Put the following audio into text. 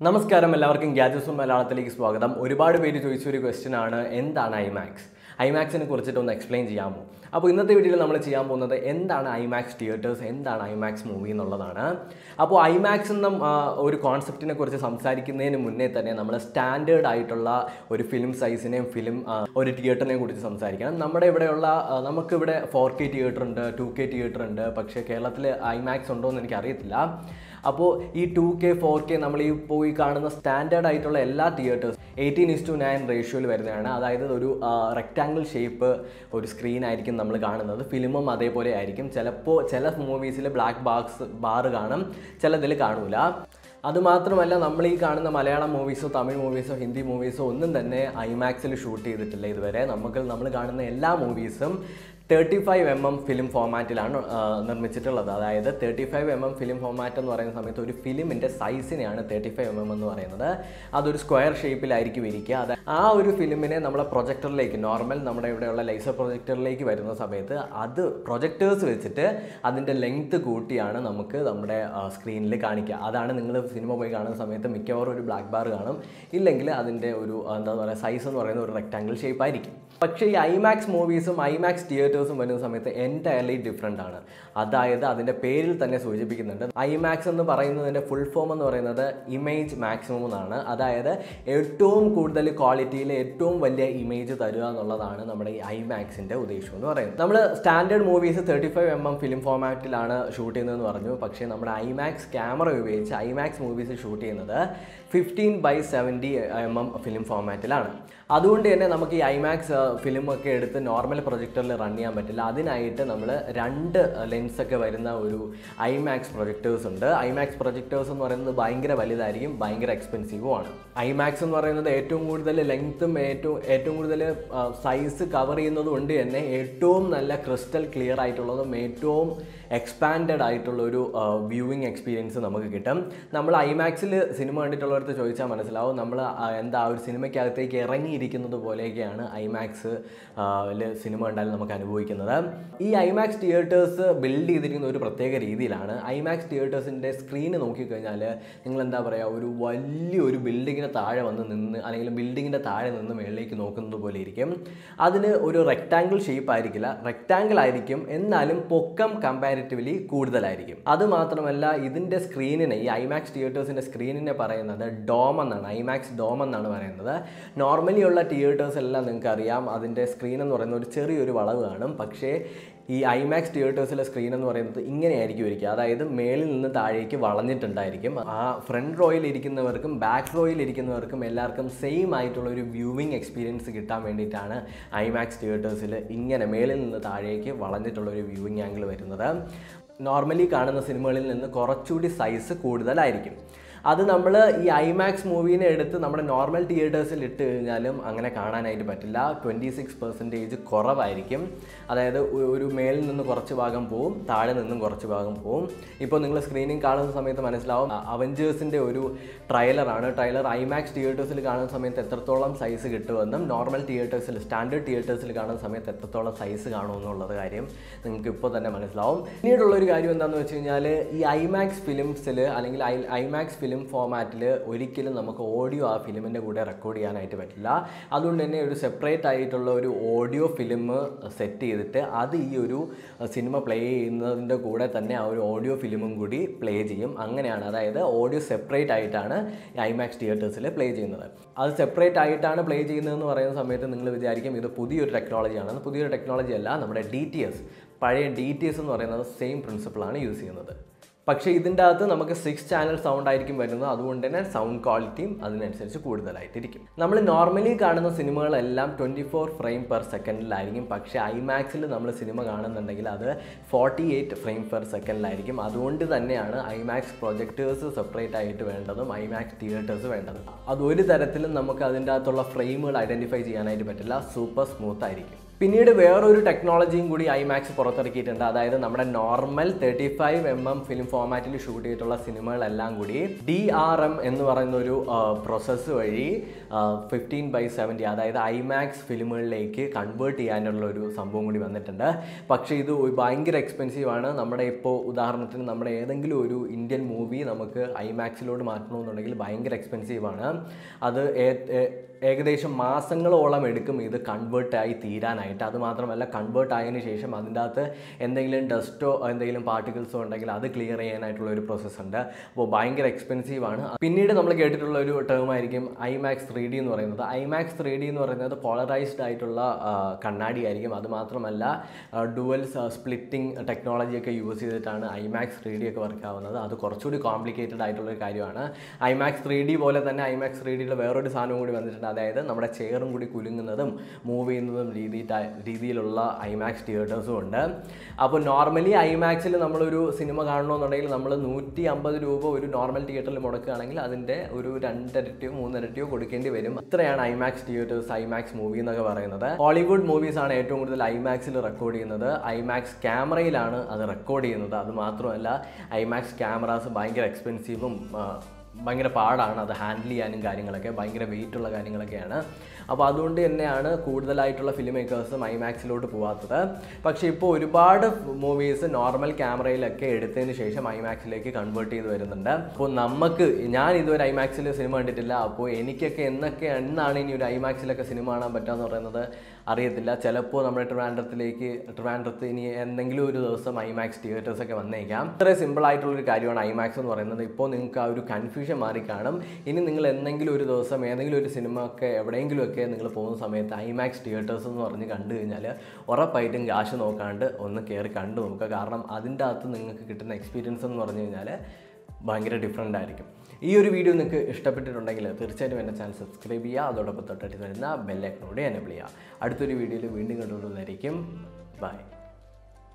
നമസ്കാരം എല്ലാവർക്കും ഗ്യാജറ്റ്സും മലയാളത്തിലേക്ക് സ്വാഗതം ഒരുപാട് പേര് ചോദിച്ച ഒരു ക്വസ്റ്റ്യൻ ആണ് എന്താണ് ഐമാക്സ് ഐമാക്സിനെ കുറിച്ചിട്ട് ഒന്ന് എക്സ്പ്ലെയിൻ ചെയ്യാമോ അപ്പോൾ ഇന്നത്തെ വീഡിയോയിൽ നമ്മൾ ചെയ്യാൻ പോകുന്നത് എന്താണ് ഐമാക്സ് തിയേറ്റേഴ്സ് എന്താണ് ഐമാക്സ് മൂവി എന്നുള്ളതാണ് അപ്പോൾ ഐമാക്സ് എന്ന ആ, ഒരു കോൺസെപ്റ്റിനെ കുറിച്ച് സംസാരിക്കുന്നതിന് മുന്നേ തന്നെ നമ്മൾ സ്റ്റാൻഡേർഡ് ആയിട്ടുള്ള ഒരു ഫിലിം സൈസിനെയും ഫിലിം ഒരു തിയേറ്ററിനെയും കുറിച്ച് സംസാരിക്കണം നമ്മുടെ ഇവിടെയുള്ള ആ, നമുക്കിവിടെ ഫോർ കെ തിയേറ്റർ ഉണ്ട് ടു കെ തിയേറ്റർ ഉണ്ട് പക്ഷേ കേരളത്തിൽ ഐമാക്സ് ഉണ്ടോ എന്ന് എനിക്ക് അറിയത്തില്ല അപ്പോൾ ഈ ടു കെ ഫോർ കെ നമ്മൾ ഈ പോയി കാണുന്ന സ്റ്റാൻഡേർഡ് ആയിട്ടുള്ള എല്ലാ theatres eighteen is to nine റേഷ്യോയിൽ വരുന്നതാണ് അതായത് ഒരു റെക്റ്റാങ്കിൾ ഷേപ്പ് ഒരു സ്ക്രീൻ ആയിരിക്കും നമ്മൾ കാണുന്നത് ഫിലിമും അതേപോലെ ആയിരിക്കും ചിലപ്പോൾ ചില മൂവീസിൽ ബ്ലാക്ക് ബാക്സ് ബാർ കാണും ചിലതിൽ കാണൂല അതുമാത്രമല്ല നമ്മൾ ഈ കാണുന്ന മലയാളം മൂവീസോ തമിഴ് മൂവീസോ ഹിന്ദി മൂവീസോ ഒന്നും തന്നെ ഐമാക്സിൽ ഷൂട്ട് ചെയ്തിട്ടില്ല ഇതുവരെ നമുക്ക് നമ്മൾ കാണുന്ന എല്ലാ മൂവീസും thirty five M M film ഫോമാറ്റിലാണ് നിർമ്മിച്ചിട്ടുള്ളത് അതായത് thirty five M M film format എന്ന് പറയുന്ന സമയത്ത് ഒരു ഫിലിമിൻ്റെ സൈസിനെയാണ് തേർട്ടി ഫൈവ് എം എം എന്ന് പറയുന്നത് അതൊരു സ്ക്വയർ ഷേപ്പിലായിരിക്കും ഇരിക്കുക അത് ആ ഒരു ഫിലിമിനെ നമ്മളെ പ്രൊജക്ടറിലേക്ക് നോർമൽ നമ്മുടെ ഇവിടെയുള്ള ലൈസർ പ്രൊജക്ടറിലേക്ക് വരുന്ന സമയത്ത് അത് പ്രൊജക്ടേഴ്സ് വെച്ചിട്ട് അതിൻ്റെ ലെങ്ത് കൂട്ടിയാണ് നമുക്ക് നമ്മുടെ സ്ക്രീനിൽ കാണിക്കുക അതാണ് നിങ്ങൾ സിനിമ പോയി കാണുന്ന സമയത്ത് മിക്കവാറും ഒരു ബ്ലാക്ക് ബാർ കാണും ഇല്ലെങ്കിൽ അതിൻ്റെ ഒരു എന്താ പറയുക സൈസ് എന്ന് പറയുന്ന ഒരു റെക്ടാങ്കിൾ ഷേപ്പ് ആയിരിക്കും പക്ഷേ ഈ ഐമാക്സ് മൂവീസും ഐമാക്സ് തിയേറ്റേഴ്സും വരുന്ന സമയത്ത് എൻറ്റയർലി ഡിഫറെൻ്റ് ആണ് അതായത് അതിൻ്റെ പേരിൽ തന്നെ സൂചിപ്പിക്കുന്നുണ്ട് ഐമാക്സ് എന്ന് പറയുന്നതിൻ്റെ ഫുൾ ഫോം എന്ന് പറയുന്നത് ഇമേജ് മാക്സിമം എന്നാണ് അതായത് ഏറ്റവും കൂടുതൽ ക്വാളിറ്റിയിൽ ഏറ്റവും വലിയ ഇമേജ് തരിക എന്നുള്ളതാണ് നമ്മുടെ ഈ ഐമാക്സിൻ്റെ ഉദ്ദേശം എന്ന് പറയുന്നത് നമ്മൾ standard movies thirty five M M film ഫോമാറ്റിലാണ് ഷൂട്ട് ചെയ്യുന്നതെന്ന് പറഞ്ഞു പക്ഷേ നമ്മുടെ ഐമാക്സ് ക്യാമറ ഉപയോഗിച്ച് ഐമാക്സ് മൂവീസ് ഷൂട്ട് ചെയ്യുന്നത് fifteen by seventy M M film ഫോമാറ്റിലാണ് അതുകൊണ്ട് തന്നെ നമുക്ക് ഈ ഐമാക്സ് ഫിലിം ഒക്കെ എടുത്ത് നോർമൽ പ്രൊജക്ടറിൽ റൺ ചെയ്യാൻ പറ്റില്ല അതിനായിട്ട് നമ്മൾ രണ്ട് ലെൻസ് ഒക്കെ വരുന്ന ഒരു ഐമാക്സ് പ്രൊജക്ടേഴ്സ് ഉണ്ട് ഐമാക്സ് പ്രൊജക്ടേഴ്സ് എന്ന് പറയുന്നത് ഭയങ്കര വലുതായിരിക്കും ഭയങ്കര എക്സ്പെൻസീവും ആണ് ഐമാക്സ് എന്ന് പറയുന്നത് ഏറ്റവും കൂടുതൽ ലെങ്ത്തും ഏറ്റവും ഏറ്റവും കൂടുതൽ സൈസ് കവർ ചെയ്യുന്നത് കൊണ്ട് തന്നെ ഏറ്റവും നല്ല ക്രിസ്റ്റൽ ക്ലിയർ ആയിട്ടുള്ളതും ഏറ്റവും എക്സ്പാൻഡഡ് ആയിട്ടുള്ള ഒരു വ്യൂവിങ് എക്സ്പീരിയൻസ് നമുക്ക് കിട്ടും നമ്മൾ ഐമാക്സിൽ സിനിമ കണ്ടിട്ടുള്ളവർക്ക് ചോദിച്ചാൽ മനസ്സിലാവും നമ്മൾ എന്താ ആ ഒരു സിനിമയ്ക്കകത്തേക്ക് ഇറങ്ങിയിരിക്കുന്നത് പോലെയൊക്കെയാണ് ഐമാക്സ് സിനിമ കണ്ടാൽ നമുക്ക് അനുഭവിക്കുന്നത് ഈ ഐമാക്സ് തിയേറ്റേഴ്സ് ബിൽഡ് ചെയ്തിരിക്കുന്ന ഒരു പ്രത്യേക രീതിയിലാണ് ഐമാക്സ് തിയേറ്റേഴ്സിൻ്റെ സ്ക്രീന് നോക്കിക്കഴിഞ്ഞാൽ നിങ്ങൾ എന്താ പറയുക ഒരു വലിയൊരു ബിൽഡിങ്ങിന് താഴെ വന്ന് നിന്ന് അല്ലെങ്കിൽ ബിൽഡിങ്ങിൻ്റെ താഴെ നിന്ന് മുകളിലേക്ക് നോക്കുന്നത് പോലെ ഇരിക്കും അതിന് ഒരു റെക്റ്റാങ്കിൾ ഷേപ്പ് ആയിരിക്കില്ല റെക്റ്റാങ്കിൾ ആയിരിക്കും എന്നാലും പൊക്കം കമ്പാരിറ്റീവ്ലി കൂടുതലായിരിക്കും അത് മാത്രമല്ല ഇതിൻ്റെ സ്ക്രീനിനെ ഈ ഐമാക്സ് തിയേറ്റേഴ്സിൻ്റെ സ്ക്രീനിനെ പറയുന്നത് ഡോം എന്നാണ് ഐമാക്സ് ഡോം എന്നാണ് പറയുന്നത് നോർമലി ഉള്ള തിയേറ്റേഴ്സ് എല്ലാം നിങ്ങൾക്ക് അറിയാം അതിൻ്റെ സ്ക്രീൻ എന്ന് പറയുന്ന ഒരു ചെറിയൊരു വളവ് കാണും പക്ഷേ ഈ ഐമാക്സ് തിയേറ്റേഴ്സിലെ സ്ക്രീൻ എന്ന് പറയുന്നത് ഇങ്ങനെയായിരിക്കും ഇരിക്കുക അതായത് മേളിൽ നിന്ന് താഴേക്ക് വളഞ്ഞിട്ടുണ്ടായിരിക്കും ആ ഫ്രണ്ട് റോയിൽ ഇരിക്കുന്നവർക്കും ബാക്ക് റോയിൽ ഇരിക്കുന്നവർക്കും എല്ലാവർക്കും സെയിം ആയിട്ടുള്ള ഒരു വ്യൂവിങ് എക്സ്പീരിയൻസ് കിട്ടാൻ വേണ്ടിയിട്ടാണ് ഐമാക്സ് തിയേറ്റേഴ്സിൽ ഇങ്ങനെ മേളിൽ നിന്ന് താഴേക്ക് വളഞ്ഞിട്ടുള്ള ഒരു വ്യൂവിങ് ആംഗിൾ വരുന്നത് നോർമലി കാണുന്ന സിനിമകളിൽ നിന്ന് കുറച്ചുകൂടി സൈസ് കൂടുതലായിരിക്കും അത് നമ്മൾ ഈ ഐമാക്സ് മൂവീനെ എടുത്ത് നമ്മുടെ നോർമൽ തിയേറ്റേഴ്സിൽ ഇട്ട് കഴിഞ്ഞാലും അങ്ങനെ കാണാനായിട്ട് പറ്റില്ല ട്വൻറ്റി സിക്സ് പെർസെൻറ്റേജ് കുറവായിരിക്കും അതായത് ഒ- ഒരു മേളിൽ നിന്ന് കുറച്ച് ഭാഗം പോവും താഴെ നിന്നും കുറച്ച് ഭാഗം പോവും ഇപ്പോൾ നിങ്ങൾ സ്ക്രീനിങ് കാണുന്ന സമയത്ത് മനസ്സിലാവും അവഞ്ചേഴ്സിൻ്റെ ഒരു ട്രailer-ആണ് ട്രailer ഐമാക്സ് തിയേറ്റേഴ്സിൽ കാണുന്ന സമയത്ത് എത്രത്തോളം സൈസ് കിട്ടുമെന്നും നോർമൽ തിയേറ്റേഴ്സിൽ സ്റ്റാൻഡേർഡ് തിയേറ്റേഴ്സിൽ കാണുന്ന സമയത്ത് എത്രത്തോളം സൈസ് കാണുമെന്നുള്ളത് കാര്യം നിങ്ങൾക്ക് ഇപ്പോൾ തന്നെ മനസ്സിലാവും പിന്നീടുള്ള ഒരു കാര്യം എന്താണെന്ന് വെച്ച് കഴിഞ്ഞാൽ ഈ ഐമാക്സ് ഫിലിംസിൽ അല്ലെങ്കിൽ ഐ ഐമാക്സ് ഫിലിം ഫോമാറ്റിൽ ഒരിക്കലും നമുക്ക് ഓഡിയോ ആ ഫിലിമിൻ്റെ കൂടെ റെക്കോർഡ് ചെയ്യാനായിട്ട് പറ്റില്ല അതുകൊണ്ട് തന്നെ ഒരു സെപ്പറേറ്റ് ആയിട്ടുള്ള ഒരു ഓഡിയോ ഫിലിം സെറ്റ് ചെയ്തിട്ട് അത് ഈ ഒരു സിനിമ പ്ലേ ചെയ്യുന്നതിൻ്റെ കൂടെ തന്നെ ആ ഒരു ഓഡിയോ ഫിലിമും കൂടി പ്ലേ ചെയ്യും അങ്ങനെയാണ് അതായത് ഓഡിയോ സെപ്പറേറ്റ് ആയിട്ടാണ് ഐമാക്സ് തിയേറ്റേഴ്സിൽ പ്ലേ ചെയ്യുന്നത് അത് സെപ്പറേറ്റ് ആയിട്ടാണ് പ്ലേ ചെയ്യുന്നതെന്ന് പറയുന്ന സമയത്ത് നിങ്ങൾ വിചാരിക്കും ഇത് പുതിയൊരു ടെക്നോളജിയാണ് അത് പുതിയൊരു ടെക്നോളജി അല്ല നമ്മുടെ ഡി ടി എസ് പഴയ ഡി ടി എസ് എന്ന് പറയുന്നത് സെയിം പ്രിൻസിപ്പിളാണ് യൂസ് ചെയ്യുന്നത് പക്ഷേ ഇതിൻ്റെ അകത്ത് നമുക്ക് സിക്സ് ചാനൽ സൗണ്ട് ആയിരിക്കും വരുന്നത് അതുകൊണ്ട് തന്നെ സൗണ്ട് ക്വാളിറ്റിയും അതിനനുസരിച്ച് കൂടുതലായിട്ടിരിക്കും നമ്മൾ നോർമലി കാണുന്ന സിനിമകളെല്ലാം ട്വൻറ്റി ഫോർ ഫ്രെയിം പെർ സെക്കൻഡിലായിരിക്കും പക്ഷേ ഐമാക്സിൽ നമ്മൾ സിനിമ കാണുന്നുണ്ടെങ്കിൽ അത് ഫോർട്ടി എയ്റ്റ് ഫ്രെയിം പെർ സെക്കൻഡിലായിരിക്കും അതുകൊണ്ട് തന്നെയാണ് ഐമാക്സ് പ്രൊജക്ടേഴ്സ് സെപ്പറേറ്റ് ആയിട്ട് വേണ്ടതും ഐമാക്സ് തിയേറ്റേഴ്സ് വേണ്ടതും അത് ഒരു തരത്തിലും നമുക്ക് അതിൻ്റെ അകത്തുള്ള ഫ്രെയിമുകൾ ഐഡൻറ്റിഫൈ ചെയ്യാനായിട്ട് പറ്റില്ല സൂപ്പർ സ്മൂത്ത് ആയിരിക്കും പിന്നീട് വേറൊരു ടെക്നോളജിയും കൂടി ഐമാക്സ് പുറത്തിറക്കിയിട്ടുണ്ട് അതായത് നമ്മുടെ normal thirty five M M film ഫോമാറ്റിൽ ഷൂട്ട് ചെയ്തിട്ടുള്ള സിനിമകളെല്ലാം കൂടി ഡി ആർ എം എന്ന് പറയുന്ന ഒരു പ്രോസസ്സ് വഴി ഫിഫ്റ്റീൻ ബൈ സെവൻറ്റി അതായത് ഐമാക്സ് ഫിലിമുകളിലേക്ക് കൺവേർട്ട് ചെയ്യാനുള്ള ഒരു സംഭവം കൂടി വന്നിട്ടുണ്ട് പക്ഷേ ഇത് ഒരു ഭയങ്കര എക്സ്പെൻസീവ് ആണ് നമ്മുടെ ഇപ്പോൾ ഉദാഹരണത്തിന് നമ്മുടെ ഏതെങ്കിലും ഒരു ഇന്ത്യൻ മൂവി നമുക്ക് ഐമാക്സിലോട്ട് മാറ്റണമെന്നുണ്ടെങ്കിൽ ഭയങ്കര എക്സ്പെൻസീവ് ആണ് അത് ഏ- ഏ- ഏകദേശം മാസങ്ങളോളം എടുക്കും ഇത് കൺവേർട്ട് ആയി തീരാനായിട്ട് അത് മാത്രമല്ല കൺവേർട്ട് ആയതിനു ശേഷം അതിൻ്റെ അകത്ത് എന്തെങ്കിലും ഡസ്റ്റോ എന്തെങ്കിലും പാർട്ടിക്കിൾസോ ഉണ്ടെങ്കിൽ അത് ക്ലിയർ ചെയ്യാനായിട്ടുള്ള ഒരു പ്രോസസ്സ് ഉണ്ട് അപ്പോൾ ഭയങ്കര എക്സ്പെൻസീവ് ആണ് പിന്നീട് നമ്മൾ കേട്ടിട്ടുള്ള ഒരു ടേം ആയിരിക്കും ഐമാക്സ് ത്രീ ഡി എന്ന് പറയുന്നത് ഐമാക്സ് ത്രീ ഡി എന്ന് പറയുന്നത് പോളറൈസ്ഡ് ആയിട്ടുള്ള ആ, കണ്ണാടി ആയിരിക്കും അത് മാത്രമല്ല ഡുവൽ സ്പ്ലിറ്റിംഗ് ടെക്നോളജിയൊക്കെ യൂസ് ചെയ്തിട്ടാണ് ഐമാക്സ് ത്രീ ഡി ഒക്കെ വർക്ക് ആവുന്നത് അത് കുറച്ചുകൂടി കോംപ്ലിക്കേറ്റഡ് ആയിട്ടുള്ള ഒരു കാര്യമാണ് ഐമാക്സ് ത്രീ ഡി പോലെ തന്നെ ഐമാക്സ് ത്രീ ഡിയിൽ വേറൊരു സാധനം കൂടി വന്നിട്ടുണ്ട് അതായത് നമ്മുടെ ചെയറും കൂടി കുലുങ്ങുന്നതും മൂവ് ചെയ്യുന്നതും രീതി രീതിയിലുള്ള ഐമാക്സ് തിയേറ്റേഴ്സും ഉണ്ട് അപ്പോൾ നോർമലി ഐമാക്സിൽ നമ്മളൊരു സിനിമ കാണണമെന്നുണ്ടെങ്കിൽ നമ്മൾ നൂറ്റി അമ്പത് രൂപ ഒരു നോർമൽ തിയേറ്ററിൽ മുടക്കുകയാണെങ്കിൽ അതിൻ്റെ ഒരു രണ്ടരട്ടിയോ മൂന്നരട്ടിയോ കൊടുക്കേണ്ടി വരും ഇത്രയാണ് ഐമാക്സ് തിയേറ്റേഴ്സ് ഐമാക്സ് മൂവി എന്നൊക്കെ പറയുന്നത് ഹോളിവുഡ് മൂവീസ് ആണ് ഏറ്റവും കൂടുതൽ ഐമാക്സിൽ റെക്കോർഡ് ചെയ്യുന്നത് ഐമാക്സ് ക്യാമറയിലാണ് അത് റെക്കോർഡ് ചെയ്യുന്നത് അത് മാത്രമല്ല ഐമാക്സ് ക്യാമറാസ് ഭയങ്കര എക്സ്പെൻസീവും ഭയങ്കര പാടാണ് അത് ഹാൻഡിൽ ചെയ്യാനും കാര്യങ്ങളൊക്കെ ഭയങ്കര വെയിറ്റ് ഉള്ള കാര്യങ്ങളൊക്കെയാണ് അപ്പോൾ അതുകൊണ്ട് തന്നെയാണ് കൂടുതലായിട്ടുള്ള ഫിലിം മേക്കേഴ്സും ഐമാക്സിലോട്ട് പോകാത്തത് പക്ഷേ ഇപ്പോൾ ഒരുപാട് മൂവീസ് നോർമൽ ക്യാമറയിലൊക്കെ എടുത്തതിന് ശേഷം ഐമാക്സിലേക്ക് കൺവേർട്ട് ചെയ്ത് വരുന്നുണ്ട് അപ്പോൾ നമുക്ക് ഞാൻ ഇതുവരെ ഐമാക്സിൽ സിനിമ കണ്ടിട്ടില്ല അപ്പോൾ എനിക്കൊക്കെ എന്നൊക്കെ എന്നാണ് ഇനി ഒരു ഐമാക്സിലൊക്കെ സിനിമ കാണാൻ പറ്റുക എന്ന് പറയുന്നത് അറിയത്തില്ല ചിലപ്പോൾ നമ്മുടെ ട്രിവാൻഡ്രത്തിലേക്ക് ട്രിവാൻഡ്രത്ത് ഇനി എന്തെങ്കിലും ഒരു ദിവസം ഐമാക്സ് തിയേറ്റേഴ്സ് ഒക്കെ വന്നേക്കാം ഇത്ര സിമ്പിൾ ആയിട്ടുള്ളൊരു കാര്യമാണ് ഐമാക്സ് എന്ന് പറയുന്നത് ഇപ്പോൾ നിങ്ങൾക്ക് ആ ഒരു കൺഫ്യൂഷൻ മാറിക്കാണും ഇനി നിങ്ങൾ എന്തെങ്കിലും ഒരു ദിവസം ഏതെങ്കിലും ഒരു സിനിമ ഒക്കെ എവിടെയെങ്കിലും ഒക്കെ നിങ്ങൾ പോകുന്ന സമയത്ത് ഐമാക്സ് തിയേറ്റേഴ്സ് എന്ന് പറഞ്ഞ് കണ്ടു കഴിഞ്ഞാൽ ഉറപ്പായിട്ടും കാശ് നോക്കാണ്ട് ഒന്ന് കയറി കണ്ടു നോക്കുക കാരണം അതിൻ്റെ അകത്ത് നിങ്ങൾക്ക് കിട്ടുന്ന എക്സ്പീരിയൻസ് എന്ന് പറഞ്ഞു കഴിഞ്ഞാൽ ഭയങ്കര ഡിഫറെൻ്റ് ആയിരിക്കും ഈ ഒരു വീഡിയോ നിങ്ങൾക്ക് ഇഷ്ടപ്പെട്ടിട്ടുണ്ടെങ്കിൽ തീർച്ചയായിട്ടും എൻ്റെ ചാനൽ സബ്സ്ക്രൈബ് ചെയ്യുക അതോടൊപ്പം തൊട്ടടുത്ത് വരുന്ന ബെല്ലൈക്കനോട് എനേബിൾ ചെയ്യുക അടുത്തൊരു വീഡിയോയിൽ വീണ്ടും കണ്ടുകൊണ്ടുവന്നായിരിക്കും ബൈ